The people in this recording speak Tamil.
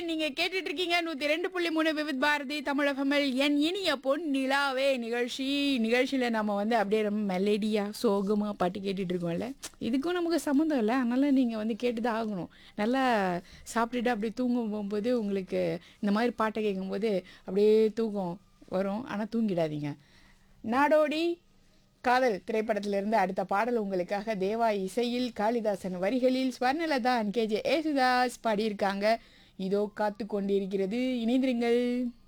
நீங்க கேட்டுட்டு இருக்கீங்க நூத்தி ரெண்டு புள்ளி மூணு விவித் பாரதி தமிழகமல் என் இனிய பொன் நிலாவே நிகழ்ச்சி நிகழ்ச்சியில நம்ம வந்து அப்படியே ரொம்ப மெலடியா சோகமா பாட்டு கேட்டுட்டு இருக்கோம்ல இதுக்கும் நமக்கு சம்மந்தம் இல்லை அதனால நீங்க வந்து கேட்டுதான் ஆகணும் நல்லா சாப்பிட்டுட்டு அப்படியே தூங்கும் போகும்போது உங்களுக்கு இந்த மாதிரி பாட்டை கேட்கும்போது அப்படியே தூக்கம் வரும் ஆனா தூங்கிடாதீங்க நாடோடி காதல் திரைப்படத்திலிருந்து அடுத்த பாடல் உங்களுக்காக தேவா இசையில் காளிதாசன் வரிகளில் ஸ்வர்ணலதா கேஜே ஏசுதாஸ் பாடியிருக்காங்க இதோ காத்து கொண்டிருக்கிறது இணைந்திருங்கள்